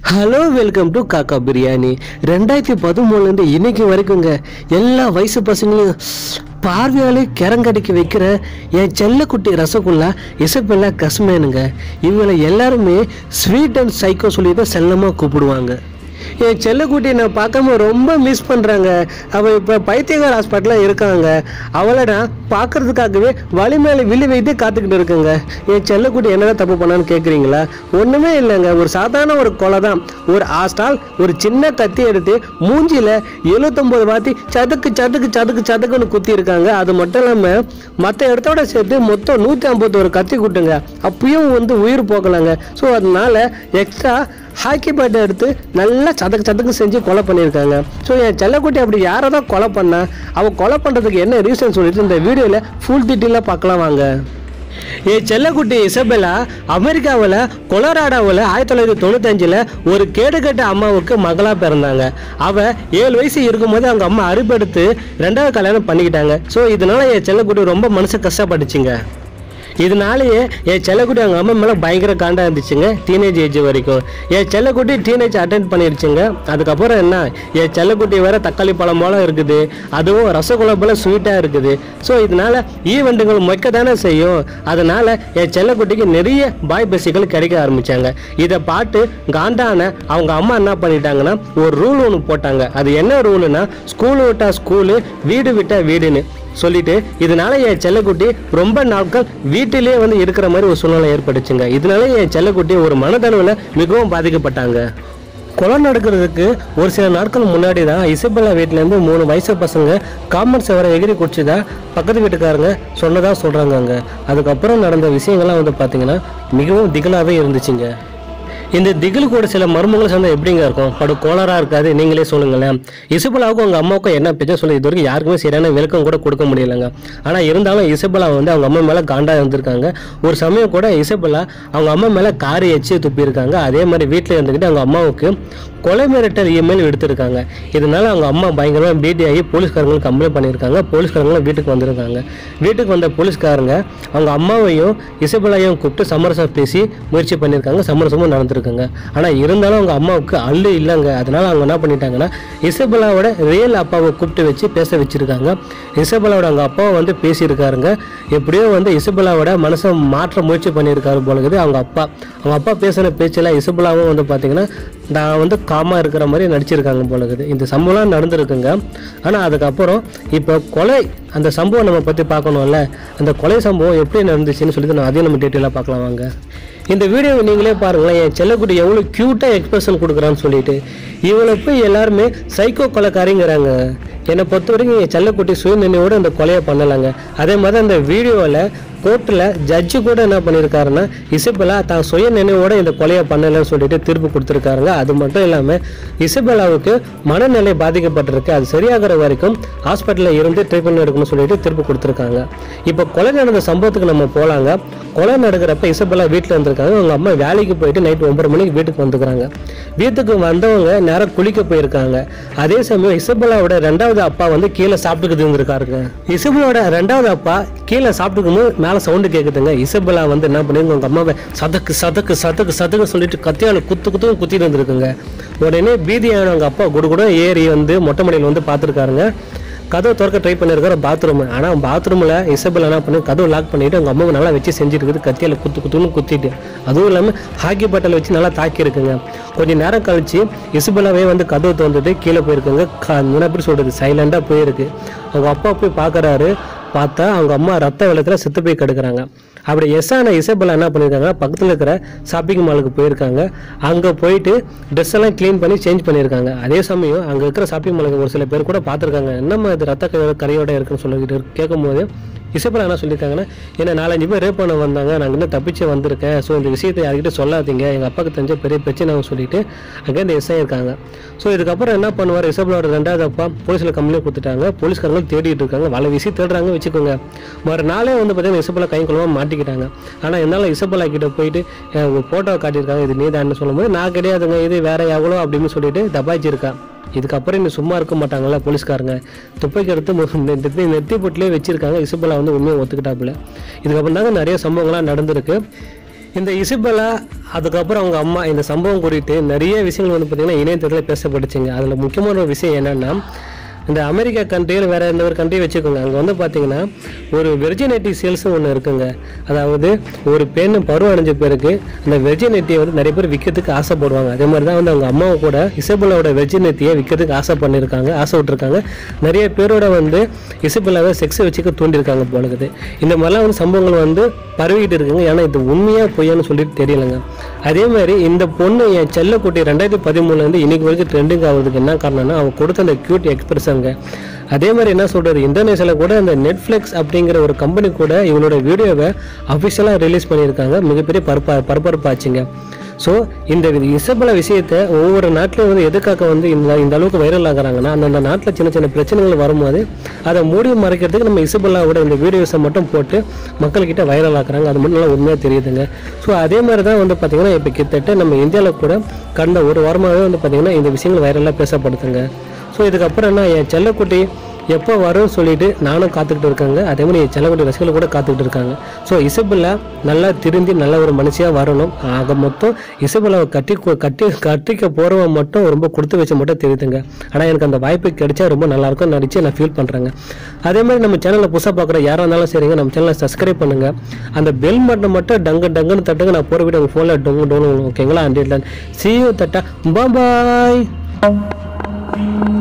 hello welcome to காக்கா பிரியாணி ரெண்டாயிரத்தி பதிமூணுலேருந்து இன்னைக்கு வரைக்குங்க எல்லா வயசு பசங்களையும் பார்வையாலே கிறங்கடிக்க வைக்கிற என் செல்லக்குட்டி ரசகுல்லா இசப்பெல்லா கஸ்மேனுங்க இவங்களை எல்லாருமே ஸ்வீட் அண்ட் சைக்கோ சொல்லி தான் செல்லமாக கூப்பிடுவாங்க என் செல்லக்குட்டியை நான் பார்க்காம ரொம்ப மிஸ் பண்ணுறாங்க அவள் இப்போ பைத்தியகார் ஹாஸ்பிட்டலில் இருக்காங்க அவளை நான் பார்க்கறதுக்காகவே வழி மேலே விழி வைத்து காத்துக்கிட்டு இருக்கேங்க என் செல்லக்குட்டி என்னதான் தப்பு பண்ணான்னு கேட்குறீங்களா ஒன்றுமே இல்லைங்க ஒரு சாதாரண ஒரு கொலை தான் ஒரு ஆஸ்டால் ஒரு சின்ன கத்தி எடுத்து மூஞ்சியில் எழுபத்தொம்போது வாத்தி சதுக்கு சதுக்கு சதுக்கு சதுக்குன்னு குத்தி இருக்காங்க அது மட்டும் இல்லாமல் மற்ற இடத்தோட சேர்த்து மொத்தம் நூற்றி ஐம்பத்தோரு கத்தி குட்டுங்க அப்பயும் வந்து உயிர் போகலைங்க ஸோ அதனால எக்ஸ்ட்ரா ஹாக்கி பேட்டை எடுத்து நல்லா சதக்கு சதக்கு செஞ்சு கொலை பண்ணியிருக்காங்க ஸோ என் செல்லக்குட்டி அப்படி யாரை தான் கொலை பண்ணா அவள் கொலை பண்ணுறதுக்கு என்ன ரீசன் சொல்லிட்டு இந்த வீடியோவில் ஃபுல் டீட்டெயிலாக பார்க்கலாம் வாங்க என் செல்லக்குட்டி இசபெல்லா அமெரிக்காவில் கொலராடாவில் ஆயிரத்தி தொள்ளாயிரத்தி தொண்ணூத்தஞ்சில் ஒரு கேடுகட்ட அம்மாவுக்கு மகளாக பிறந்தாங்க அவள் ஏழு வயசு இருக்கும்போது அவங்க அம்மா அறுப்பெடுத்து ரெண்டாவது கல்யாணம் பண்ணிக்கிட்டாங்க ஸோ இதனால என் செல்லக்குட்டி ரொம்ப மனசு கஷ்டப்பட்டுச்சுங்க இதனாலேயே என் செல்லக்குட்டி அவங்க அம்மா மேலே பயங்கர காண்டா இருந்துச்சுங்க டீனேஜ் ஏஜ் வரைக்கும் என் செல்லக்குட்டி டீனேஜ் அட்டென்ட் பண்ணிருச்சுங்க அதுக்கப்புறம் என்ன என் செல்லக்குட்டி வேற தக்காளி பழம் போல இருக்குது அதுவும் ரசகுல்லா போல ஸ்வீட்டாக இருக்குது ஸோ இதனால ஈவெண்ட்டுகள் மொக்க தானே செய்யும் அதனால என் செல்லக்குட்டிக்கு நிறைய பாய் பெசிகள் கிடைக்க ஆரம்பிச்சாங்க இதை பார்த்து காண்டான அவங்க அம்மா என்ன பண்ணிட்டாங்கன்னா ஒரு ரூல் ஒன்று போட்டாங்க அது என்ன ரூலுனா ஸ்கூல் விட்டா ஸ்கூலு வீடு விட்டா வீடுன்னு சொல்லிட்டு இதனால என் செல்லக்குட்டி ரொம்ப நாட்கள் வீட்டிலேயே வந்து இருக்கிற மாதிரி ஒரு சூழ்நிலை ஏற்பட்டுச்சுங்க இதனால என் செல்லக்குட்டி ஒரு மனதளவில் மிகவும் பாதிக்கப்பட்டாங்க கொலை நடக்கிறதுக்கு ஒரு சில நாட்கள் முன்னாடி தான் இசபெல்லா வீட்டிலேருந்து மூணு வயசு பசங்க காமன் செவரை எகிரி குடிச்சுதா பக்கத்து வீட்டுக்காரங்க சொன்னதா சொல்கிறாங்க அங்கே அதுக்கப்புறம் நடந்த விஷயங்கள்லாம் வந்து பார்த்தீங்கன்னா மிகவும் திகிலாகவே இருந்துச்சுங்க இந்த திகில் கூட சில மர்மங்கள் சேர்ந்தா எப்படிங்க இருக்கும் படு கோளாறா இருக்காது நீங்களே சொல்லுங்களேன் இசபலாவுக்கும் அவங்க அம்மாவுக்கும் என்ன பேச்ச சொல்லி இது வரைக்கும் யாருக்குமே சரியான விளக்கம் கூட கொடுக்க முடியலங்க ஆனால் இருந்தாலும் இசபலா வந்து அவங்க அம்மா மேலே காண்டா இருந்திருக்காங்க ஒரு சமயம் கூட இசபலா அவங்க அம்மா மேலே காரி எச்சு துப்பியிருக்காங்க அதே மாதிரி வீட்டில் இருந்துக்கிட்டு அவங்க அம்மாவுக்கு கொலை மிரட்டல் இமெயில் எடுத்திருக்காங்க இதனால அவங்க அம்மா பயங்கரமாக பீட்டி ஆகி போலீஸ்காரங்களுக்கு கம்ப்ளைண்ட் பண்ணியிருக்காங்க போலீஸ்காரங்களும் வீட்டுக்கு வந்திருக்காங்க வீட்டுக்கு வந்த போலீஸ்காரங்க அவங்க அம்மாவையும் இசபலாவையும் கூப்பிட்டு சமரசம் பேசி முயற்சி பண்ணியிருக்காங்க சமரசமும் நடந்திருக்குங்க ஆனால் இருந்தாலும் அவங்க அம்மாவுக்கு அள்ளு இல்லைங்க அதனால அவங்க என்ன பண்ணிட்டாங்கன்னா இசபலாவோட ரியல் அப்பாவை கூப்பிட்டு வச்சு பேச வச்சிருக்காங்க இசபலாவோட அவங்க அப்பாவை வந்து பேசியிருக்காருங்க எப்படியோ வந்து இசபலாவோட மனசை மாற்ற முயற்சி பண்ணியிருக்காரு போல இருக்குது அவங்க அப்பா அவங்க அப்பா பேசின பேச்செல்லாம் இசபலாவும் வந்து பார்த்தீங்கன்னா நான் வந்து காமாக இருக்கிற மாதிரி நடிச்சிருக்காங்க போல இருக்குது இந்த சம்பவம்லாம் நடந்திருக்குங்க ஆனால் அதுக்கப்புறம் இப்போ கொலை அந்த சம்பவம் நம்ம பற்றி பார்க்கணும்ல அந்த கொலை சம்பவம் எப்படி நடந்துச்சுன்னு சொல்லிட்டு நான் அதையும் நம்ம டீட்டெயிலாக பார்க்கலாம் வாங்க இந்த வீடியோவை நீங்களே பாருங்களேன் என் செல்லக்குட்டி எவ்வளோ க்யூட்டாக எக்ஸ்பிரஷன் கொடுக்குறான்னு சொல்லிட்டு இவளை போய் எல்லாருமே சைக்கோ கொலைக்காரிங்கிறாங்க என்னை பொறுத்த வரைக்கும் என் செல்லக்குட்டி சுயநினைவோடு அந்த கொலையை பண்ணலாங்க அதே மாதிரி அந்த வீடியோவில் கோர்ட்டில் ஜட்ஜு கூட என்ன பண்ணியிருக்காருன்னா இசபெலா தான் சுய நினைவோட இந்த கொலையை பண்ணலைன்னு சொல்லிட்டு தீர்ப்பு கொடுத்துருக்காருங்க அது மட்டும் இல்லாமல் இசபெலாவுக்கு மனநிலை பாதிக்கப்பட்டிருக்கு அது சரியாகிற வரைக்கும் ஹாஸ்பிட்டலில் இருந்து ட்ரீட்மெண்ட் எடுக்கணும்னு சொல்லிட்டு தீர்ப்பு கொடுத்துருக்காங்க இப்போ கொலை நடந்த சம்பவத்துக்கு நம்ம போகலாங்க கொலை நடக்கிறப்ப இசபெலா வீட்டில் இருந்திருக்காங்க அவங்க அம்மா வேலைக்கு போயிட்டு நைட் ஒன்பது மணிக்கு வீட்டுக்கு வந்துக்கிறாங்க வீட்டுக்கு வந்தவங்க நேரம் குளிக்க போயிருக்காங்க அதே சமயம் இசபெலாவோட ரெண்டாவது அப்பா வந்து கீழே சாப்பிட்டுக்கிட்டு இருந்திருக்காருங்க இசபெலாவோட ரெண்டாவது அப்பா கீழே சாப்பிட்டுக்கும் போது மேலே சவுண்டு கேட்குதுங்க இசபெலா வந்து என்ன பண்ணிருங்க உங்கள் அம்மாவை சதக்கு சதக்கு சதக்கு சதக்கு சொல்லிட்டு கத்தியால் குத்து குத்தும் குத்திட்டு இருந்திருக்குங்க உடனே பீதியான அவங்க அப்பா குடு கூட ஏறி வந்து மொட்டை மாடியில் வந்து பார்த்துருக்காருங்க கதவை திறக்க ட்ரை பண்ணியிருக்காரு பாத்ரூம் ஆனால் பாத்ரூமில் இசபெல் என்ன பண்ணி கதவை லாக் பண்ணிட்டு அவங்க அம்மாவை நல்லா வச்சு செஞ்சுருக்குது கத்தியால் குத்து குத்துன்னு குத்திட்டு அதுவும் இல்லாமல் ஹாக்கி பாட்டில் வச்சு நல்லா தாக்கியிருக்குங்க கொஞ்சம் நேரம் கழிச்சு இசபெல்லாவே வந்து கதவை திறந்துட்டு கீழே போயிருக்குங்க க- என்ன எப்படி சொல்கிறது சைலண்டாக போயிருக்கு அவங்க அப்பா போய் பார்க்குறாரு பார்த்தா அவங்க அம்மா ரத்த வெள்ளத்தில் செத்து போய் கிடக்குறாங்க அப்படி எஸ்ஸான இசபெல்லா என்ன பண்ணியிருக்காங்க பக்கத்தில் இருக்கிற ஷாப்பிங் மாலுக்கு போயிருக்காங்க அங்கே போயிட்டு ட்ரெஸ் எல்லாம் க்ளீன் பண்ணி சேஞ்ச் பண்ணியிருக்காங்க அதே சமயம் அங்கே இருக்கிற ஷாப்பிங் மாலுக்கு ஒரு சில பேர் கூட பார்த்துருக்காங்க என்னம்மா இது ரத்த கரை- கரையோட இருக்குன்னு சொல்லிட்டு கேட்கும்போது இசபெல்லா என்ன சொல்லியிருக்காங்கன்னா என்ன நாலஞ்சு பேர் ரேப் பண்ண வந்தாங்க நாங்கள் இன்னும் தப்பிச்சு வந்திருக்கேன் ஸோ இந்த விஷயத்தை யார்கிட்ட சொல்லாதீங்க எங்கள் அப்பாவுக்கு தெரிஞ்ச பெரிய பிரச்சனை சொல்லிட்டு அங்கே இந்த எஸ்ஐ இருக்காங்க ஸோ இதுக்கப்புறம் என்ன பண்ணுவார் இசபெல்லாவோட ரெண்டாவது அப்பா போலீஸில் கம்ப்ளைண்ட் கொடுத்துட்டாங்க போலீஸ்காரங்களும் தேடிட்டு இருக்காங்க வலை வீசி தேடுறாங்க வச்சுக்கோங்க மறு நாளே வந்து பார்த்தீங்கன்னா இசபெல்லா கை குழம்பா மாட்டிக்கிட்டாங்க ஆனால் என்னால் இசபெல்லா கிட்ட போயிட்டு ஃபோட்டோவை காட்டியிருக்காங்க இது நீ தான் சொல்லும்போது நான் கிடையாதுங்க இது வேற எவ்வளோ அப்படின்னு சொல்லிட்டு தபாய்ச்சிருக்கா இதுக்கப்புறம் இன்னும் சும்மா இருக்க மாட்டாங்களா போலீஸ்காரங்க துப்பாக்கி எடுத்து மு- நெத்தி நெத்தி பொட்டிலே வச்சிருக்காங்க இசுபலா வந்து உண்மையை ஒத்துக்கிட்டாப்புல இதுக்கப்புறம் தாங்க நிறைய சம்பவங்கள்லாம் நடந்திருக்கு இந்த இசபெல்லா அதுக்கப்புறம் அவங்க அம்மா இந்த சம்பவம் குறித்து நிறைய விஷயங்கள் வந்து பார்த்திங்கன்னா இணையதளத்தில் பேசப்பட்டுச்சுங்க அதில் முக்கியமான ஒரு விஷயம் என்னென்னா இந்த அமெரிக்கா கண்ட்ரியில் வேறு எந்த ஒரு கண்ட்ரி வச்சுக்கோங்க அங்கே வந்து பார்த்தீங்கன்னா ஒரு வெர்ஜினிட்டி சேல்ஸும் ஒன்று இருக்குங்க அதாவது ஒரு பெண் பருவம் அடைஞ்ச பேருக்கு அந்த வெர்ஜினிட்டியை வந்து நிறைய பேர் விற்கிறதுக்கு ஆசைப்படுவாங்க அதே மாதிரி தான் வந்து அவங்க அம்மாவை கூட இசபெல்லாவோட வெர்ஜினிட்டியை விற்கிறதுக்கு ஆசை பண்ணியிருக்காங்க ஆசை விட்டுருக்காங்க நிறைய பேரோட வந்து இசபெல்லாவை செக்ஸ் வச்சுக்க தூண்டியிருக்காங்க போலக்குது இந்த மாதிரிலாம் வந்து சம்பவங்கள் வந்து பரவிக்கிட்டு இருக்குங்க ஏன்னா இது உண்மையாக பொய்யான்னு சொல்லிட்டு தெரியலங்க அதே மாதிரி இந்த பொண்ணு என் செல்லக்குட்டி ரெண்டாயிரத்தி பதிமூணுலேருந்து இன்னைக்கு வரைக்கும் ட்ரெண்டிங் ஆகுறதுக்கு என்ன காரணம்னா அவங்க கொடுத்த அந்த க்யூட் எக்ஸ்பிரஷனுங்க அதே மாதிரி என்ன சொல்றாரு இந்தோனேஷியாவில் கூட அந்த நெட்ஃப்ளிக்ஸ் அப்படிங்கிற ஒரு கம்பெனி கூட இவங்களோட வீடியோவை அஃபிஷியலாக ரிலீஸ் பண்ணியிருக்காங்க மிகப்பெரிய பரப்பா பரபரப்பாச்சுங்க ஸோ இந்த இசபல விஷயத்தை ஒவ்வொரு நாட்டிலும் வந்து எதுக்காக வந்து இந்த இந்த அளவுக்கு வைரல் ஆகுறாங்கன்னா அந்தந்த நாட்டில் சின்ன சின்ன பிரச்சனைகள் வரும்போது அதை மூடி மறைக்கிறதுக்கு நம்ம இசபல்லாவோட இந்த வீடியோஸை மட்டும் போட்டு மக்கள்கிட்ட வைரல் ஆக்குறாங்க அது மட்டும் நல்லா உண்மையாக தெரியுதுங்க ஸோ அதே மாதிரி தான் வந்து பார்த்திங்கன்னா இப்போ கிட்டத்தட்ட நம்ம இந்தியாவில் கூட கடந்த ஒரு வாரமாகவே வந்து பார்த்திங்கன்னா இந்த விஷயங்கள் வைரலாக பேசப்படுதுங்க ஸோ இதுக்கப்புறம் என்ன என் செல்லக்குட்டி எப்போ வரும்னு சொல்லிட்டு நானும் காத்துக்கிட்டு இருக்காங்க அதே மாதிரி என் செல்லக்குட்டி ரசிகர்கள் கூட காத்துக்கிட்டு இருக்காங்க ஸோ இசபெல்லா நல்லா திருந்தி நல்ல ஒரு மனுஷியாக வரணும் ஆக மொத்தம் இசபெல்லாவை கட்டி கொ- கட்டி கட்டிக்க போகிறவன் மட்டும் ரொம்ப கொடுத்து வச்ச மட்டும் தெரியுதுங்க ஆனால் எனக்கு அந்த வாய்ப்பு கிடைச்சா ரொம்ப நல்லாயிருக்கும் நடிச்சு நான் ஃபீல் பண்ணுறேங்க அதே மாதிரி நம்ம சேனலில் புதுசாக பார்க்குற யாராக இருந்தாலும் சரிங்க நம்ம சேனலை சப்ஸ்கிரைப் பண்ணுங்கள் அந்த பெல் மட்டும் மட்டும் டங்கு டங்குன்னு தட்டுங்க நான் போகிற வீடியோ உங்கள் ஃபோனில் டொங்கு டொங்கு ஓகேங்களா அண்ட் சி யூ தட்டா பாய்